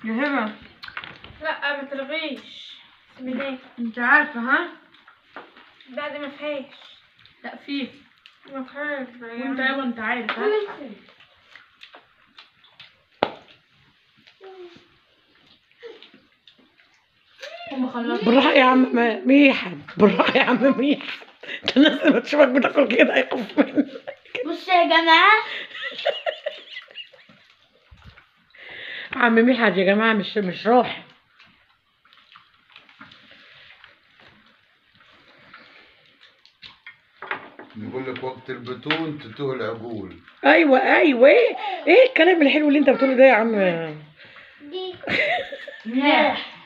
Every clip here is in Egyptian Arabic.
يا هبة لا ما تلغيش اسمي ليه انت عارفة ها لا دي ما فيهاش لا فيه ما فيهاش وانت يابا انت عارف ها هم خلصوا بالراحة يا عم م- ميحد بالراحة يا عم ميحد ده الناس لما تشوفك بتاكل كده هيخاف منك بصوا يا جماعة عم ميحد يا جماعة مش مش راح نقول لك وقت البتون تتوه العقول ايوه ايوه ايه ايه الكلام الحلو اللي انت بتقوله ده يا عم دي مناح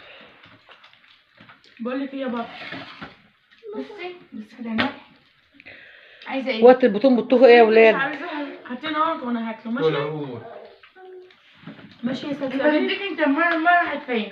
بقول لك ايه يا بابا بصي بس كده يا مناح عايزة ايه؟ وقت البطون بتوه ايه يا مش ولاد عايزة هاتين اهوت وانا هاكله طول ماشي عمر ماشي يا سلسبيل انت مرة مرة راحت فين؟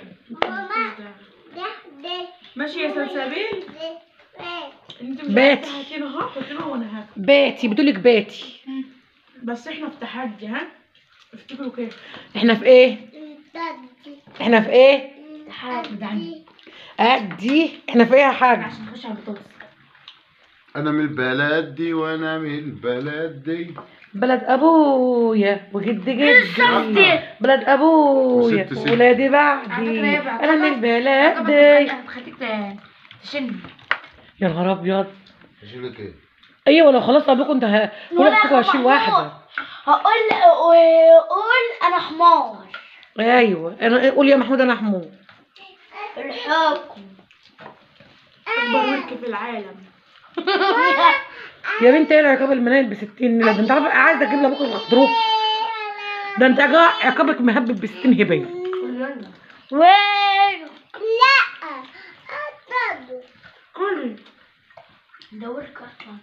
ماشي يا سلسبيل انت مش باتي. عايزة هاتين اهو هاتين اهو وانا هاكله باتي بتقولك باتي بس احنا في تحدي ها افتكروا كده احنا في ايه احنا في ايه تحدي ادي احنا في ايه يا حاج عشان نخش على البطاطس انا من البلد دي وانا من البلد دي بلد ابويا وجد جدي شفتي؟ بلد ابويا وست ست. ولادي على بعدي فكرة يا بقى، انا من البلد طب دي هتخليك ت- تشن يا نهار ابيض اشيل لك ايه ايوه لو خلصت ابوكم انت ه- كل واحد فيكم هشيل واحده هقول قول انا حمار ايوه انا قول يا محمود انا حمود الحكم اكبر ورك في العالم يا بنت ايه عقاب المنايل ب 60 نيله ده انت عارف عايزه اجيب لابوك الغضروف ده انت عقا- عقابك مهبب ب 60 هبيه وين لا كل دورك اصلا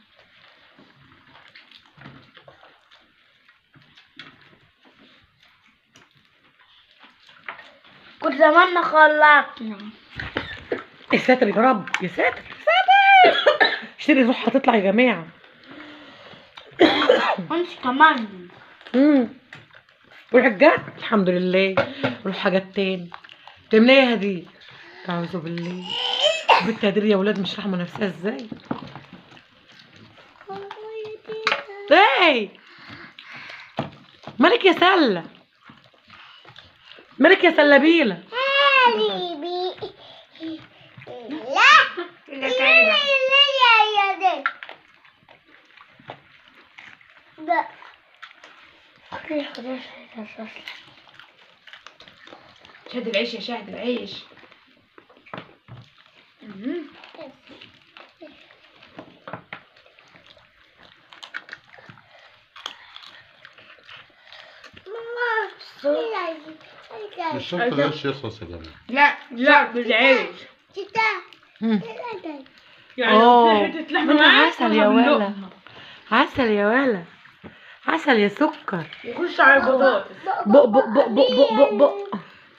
كنت زماننا خلصنا يا ساتر يا رب يا ساتر يا ساتر اشتري روح هتطلع يا جماعه وانت كمان امم روح الجد الحمد لله روح حاجات تاني تعملي ايه يا هدير اعوذ بالله بنت هدير يا ولاد مش رحمه نفسها ازاي ايه مالك يا سله مالك يا سلبيله شهد العيش يا شهد العيش الشرطة ليش يخلص يا جماعة لا لا بالعيش مم. يعني لو اه في حتة لحمة منها معاك عسل يا طبعا ولا باللقمة. عسل يا ولا عسل يا سكر وخش على البطاطس بق بق بق بق بق بق بق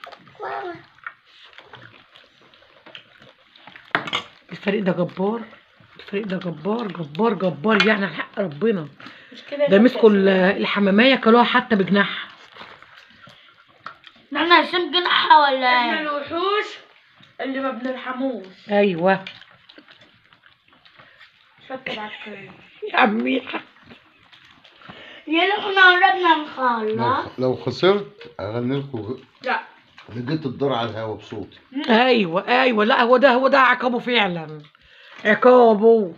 الفريق ده جبار الفريق ده جبار جبار جبار يعني على حق ربنا مش كده ده مسكوا ال- الحمامية كلوها حتى بجناحها احنا عشان جناحها ولا احنا ايه؟ الوحوش اللي ما بنرحموش ايوه شطب على الكلام يا عمي يا لو احنا قربنا لو, نخلص لو خسرت اغني لكم لا لقيت الدار على الهوا بصوتي ايوه ايوه لا هو ده هو ده عقابه فعلا عقابه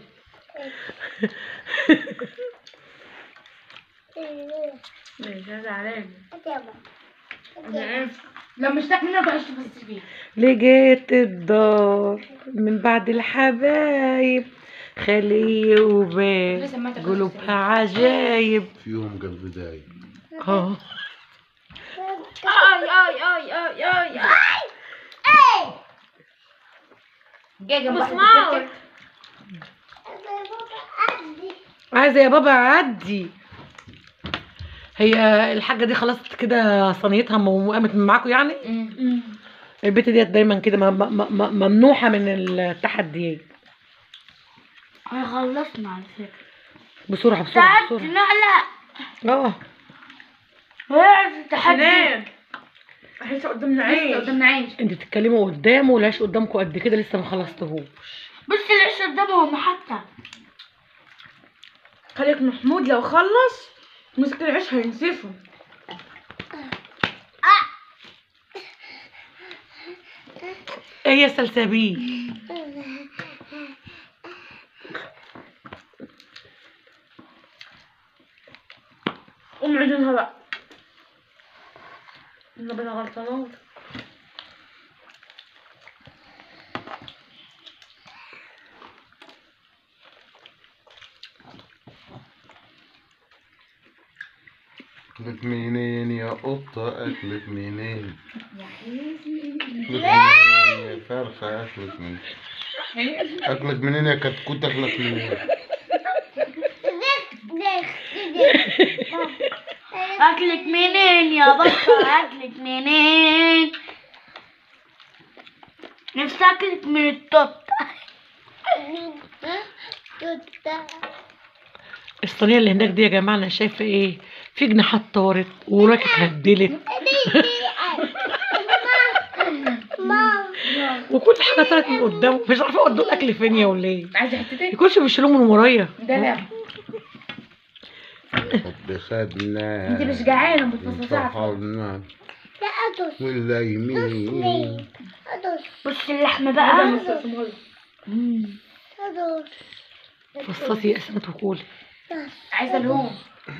مش زعلان انا اسف لو مش تاكل منها بقاش تبص فيها لقيت الدار من بعد الحبايب خلي وباب قلوبها عجايب فيهم قلب دايب اه اي اي اي اي اي اي جاي جنب واحدة مسمار بتركب. عايزه يا بابا اعدي هي الحاجه دي خلاص كده صينيتها م- وقامت من معاكم يعني أمم. البت ديت دايما كده م- م- م- ممنوحه من التحديات احنا خلصنا على فكرة بسرعه بسرعه تعبت بسرعه نقلة اه وقعت التحدي حنان لسه قدامنا لسه عيش قدامنا عيش انت تتكلموا قدامه والعيش قدامكم قد كده لسه ما خلصتهوش بص العيش قدامهم حتى خليك محمود لو خلص مسك العيش هينسفه ايه يا سلسبيل قوم عجنها بقى انا بلا غلطانة أكلك منين يا قطة أكلك منين أكلك منين يا فرخة أكلك منين أكلك منين يا كتكوت أكلك منين اكلك منين يا بطة اكلك منين نفسي اكلك من التوت الصينيه اللي هناك دي يا جماعه انا شايفه ايه في جناحات طارت وراكت اتهدلت وكل حاجه طارت من قدامه مش عارفه اودوا الاكل فين يا وليه عايزة حتتين يكونش بيشيلوه من ورايا ده لا حب خدنا انت مش جعانة بتفصصي عارفة انتحرنا ولا يمين بص اللحمة ده بقى مستقسمها لي. فصصي يا اسمة وكولي عايزة لهم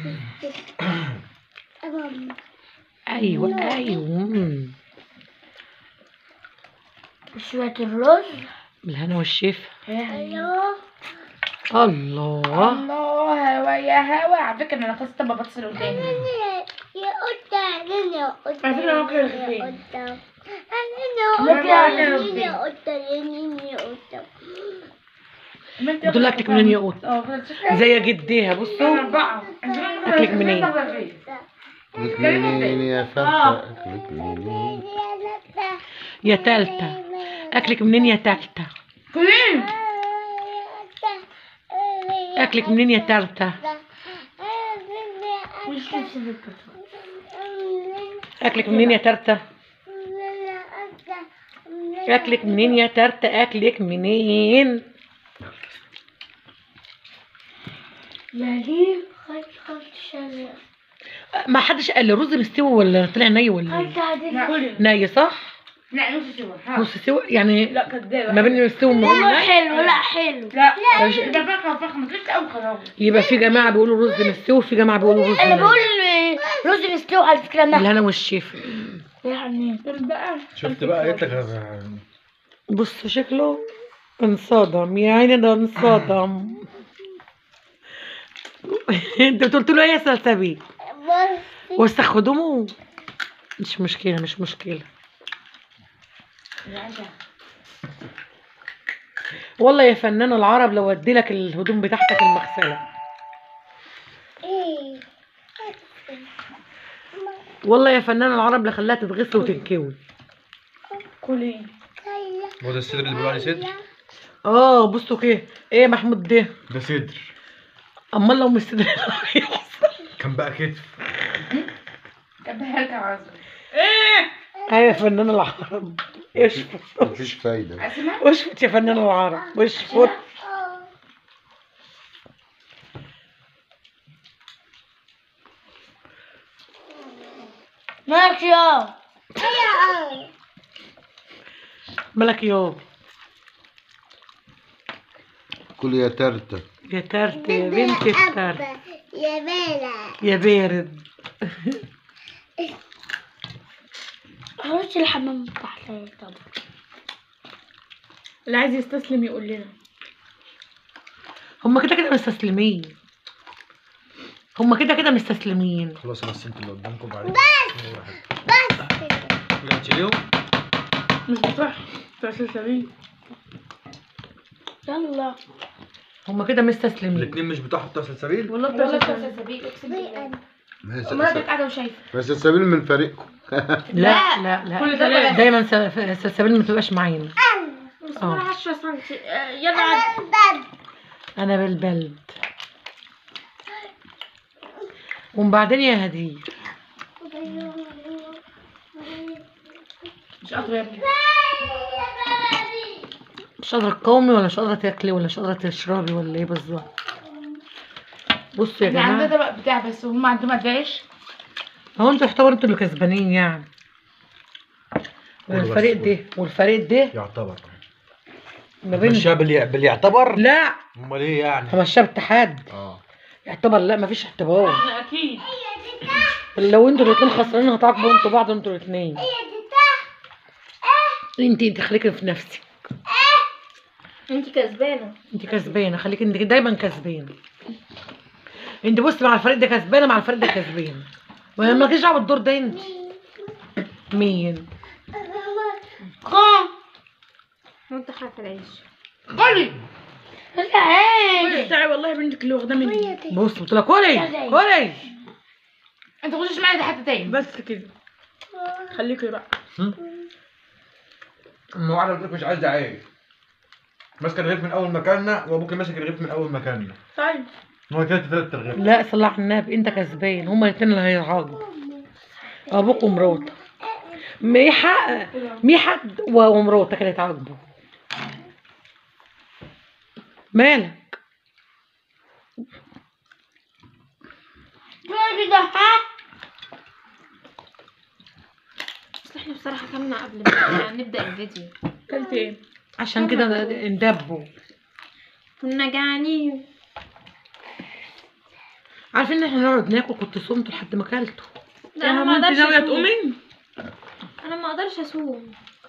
ايوه ايوه مم. شوية الرز بالهنا والشفا ايوه الله الله هوا يا هوا على فكرة انا قصة ببص قدامي على فكرة انا واكلة رغيفين دول اكلك منين يا قط اه فضلت زي جديها بصوا أربعة أكلك منين؟ أكلك منين يا فرخة أكلك منين يا تالتة اكلك منين يا تالتة كلين اكلك منين يا تالتة اكلك منين يا تالتة اكلك منين يا تالتة اكلك منين يا ليه خد خد شغل ما حدش قال لي رز مستوي ولا طلع ني ولا ايه كلين ني صح لا نص سوا ها. نص سوا يعني لا كدابة ما بين مستوي وما بين لا ني حلو لا حلو لا مش- يبقى فخمة فخمة لسه أول خلاص يبقى في جماعة بيقولوا رز مستوي وفي جماعة بيقولوا رز انا ني بقول رز مستوي على فكرة انا بالهنا والشفا يعني دول بقى شفت بقى قلت لك بص شكله انصدم يا عيني ده انصدم انت قلت له ايه يا سلسبيل وسخ هدومه مش مشكلة مش مشكلة والله يا فنان العرب لو ادي لك الهدوم بتاعتك المغسلة والله يا فنان العرب لخلاها تتغسل وتنكوي كلين هو ده الصدر اللي بيقولوا عليه صدر اه بصوا كده ايه يا محمود ده ده صدر امال لو مش صدر كان بقى كتف كبها لك عازم ايه ايوه يا فنان العرب اشفط مفيش فايدة اسمع اشفط يا فنان العرب اشفط ماشي يا مالك يابا كل يا ترتة يا ترت يا بنت الترت يا بلا يا بارد هروح الحمام تحت طبعا اللي عايز يستسلم يقول لنا هما كده كده مستسلمين هما كده كده مستسلمين خلاص انا السنت اللي قدامكم بعدين بس بس هتشيليهم مش بتوع بتوع سلسبيل يلا هما كده مستسلمين الاثنين مش بتوع بتوع سلسبيل والله بتوع والله بتوع سلسبيل سلسبيل اقسم بالله ما هي امال س- كانت قاعده وشايفه ما سلسبيل من فريقكم لا لا لا كل ثلاثة دايما س- سلسبيل ما تبقاش معانا بس آه. ما راحش اصلا يلا عاد انا بالبلد ومن بعدين يا هدير مش قادرة يا ابني مش قادرة تقاومي ولا مش قادرة تاكلي ولا مش قادرة تشربي ولا ايه بالظبط بصوا يا احنا عندنا جماعة طبق بتاع بس هم عندهم قداش هو انتوا يعتبروا انتوا اللي كسبانين يعني والفريق بس. ده والفريق ده يعتبر ما بين مشى باللي باللي يعتبر لا امال ايه يعني همشيها بالاتحاد اه يعتبر لا مفيش اعتبار احنا اكيد لو انتوا الاتنين خسرانين هتعاقبوا انتوا بعض انتوا الاتنين انت انت خليكي في نفسك انت كسبانة انت كسبانه خليكي انت دايما كسبانه انت بصي مع الفريق ده كسبانه مع الفريق ده كسبانه وما مالكيش دعوه بالدور ده انت مين وانت خايف العيش قولي العين بتاعي والله بنتك اللي واخداه مني بص قلت لها كلي كلي انت خشش معايا ده حتى تاني بس كده خليكي بقى امه واحده قلت لك مش عايزه عيش ماسكه الرغيف من اول مكاننا وابوك ماسك الرغيف من اول مكاننا طيب هو كده ثلاث رغيف لا صلى على النبي انت كسبان هما الاتنين اللي هيعاقبوا ابوك ومراتك ميحة ميحة و- ومراتك اللي هيتعاقبوا مالك كده ها بس احنا بصراحة كنا قبل ما نبدأ الفيديو كلت ايه عشان كده اندبوا كنا جعانين عارفين ان احنا نقعد ناكل كنت صمت لحد ما اكلته لا انا يا ما ماما انت اقدرش ناوية أصوم. تقومي انا ما اقدرش اصوم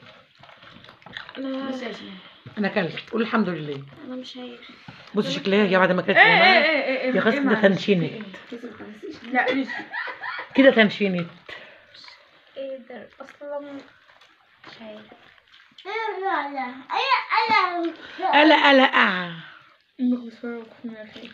انا بس يا ياسمين. انا اكلت قول الحمد لله انا مش عارف بص شكلها هي بعد ما كانت ايه ايه ماما ايه ايه ايه يا خلاص ايه كده معلش؟ تنشينت لا لسه كده تنشينت ايه ده اصلا مش عارف قلق قلق امك بتفرج في دماغي.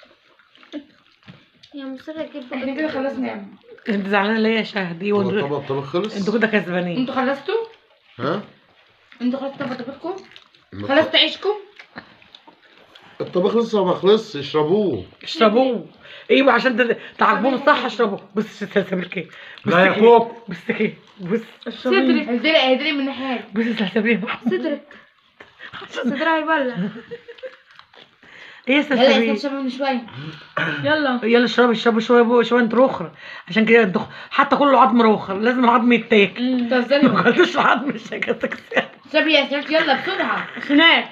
هي مصرة تجيب احنا كده خلصنا يا عم انت زعلانه ليه يا شهدي هو وانتوا الطبق الطبق خلص انتوا كده كسبانين انتوا خلصتوا ها انتوا خلصتوا طبقتكم خلصتوا عيشكم الطبق لسه ما خلصش اشربوه اشربوه ايوه عشان ت- تعاقبوهم صح اشربوه بص سلسبيل كده بص لا يا كده. فوق. بص كده بص صدرك هدري هدري من ناحية بص سلسبيل صدرك صدرها يولع ايه يا يلا يا سلسبيل شباب من شوية يلا يلا اشربوا اشربوا شويه بقى شويه انت رخرة عشان كده انتوا حتى كله عظم رخر لازم العظم يتاكل تهزري ما قلتوش العظم مش هيجسك شباب يا سنات يلا بسرعة سنات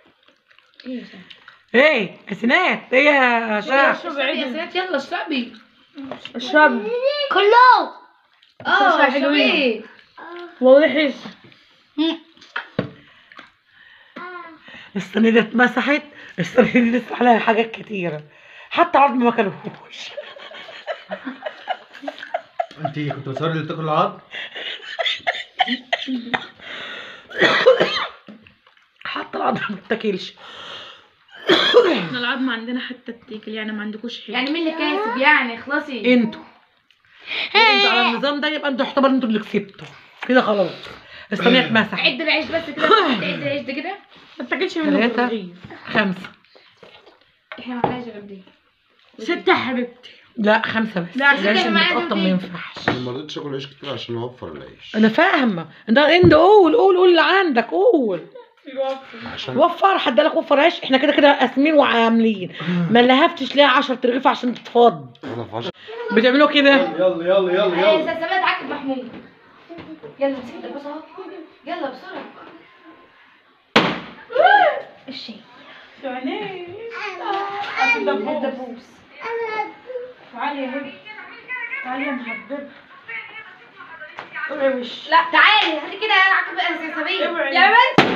ايه يا سنات ايه يا شهد اشربي يا سنات يلا اشربي اشربي كله اه شوية حلوين. اشربي وضحش الصينية دي اتمسحت الصينية دي لسه عليها حاجات كتيرة حتى عظم ما كلوش انت كنت بتصوري اللي بتاكل العظم حتى العظم ما بتاكلش احنا العظم عندنا حتى التيكل يعني ما عندكوش حاجة يعني مين اللي كاسب يعني اخلصي انتوا انتوا على النظام ده يبقى انتوا يعتبر انتوا اللي كسبتوا كده خلاص الصينية اتمسحت عد العيش بس كده عد العيش ده كده ما تاكلش منه ثلاثة بالرغيف. خمسة احنا معناش غير دي ستة يا حبيبتي لا خمسة بس لا، العيش ستة معايا المتقطم دي. ما ينفعش انا ما رضيتش اكل عيش كتير عشان اوفر العيش انا فاهمة ده انت قول قول قول اللي عندك قول عشان وفر حد قالك وفر عيش احنا كده كده قاسمين وعاملين ما لهفتش ليها 10 رغيف عشان تتفض انا فاش بتعملوا كده يلا يلا يلا ايه يلا سلسلات عكب محمود يلا امسك الدبوس اهو يلا بسرعة الشاي الدبوس تعالي يا هبه تعالي يا محببة اوعي وش لا تعالي هاتي كده يا عقب سلسبيل اوعي يا بنت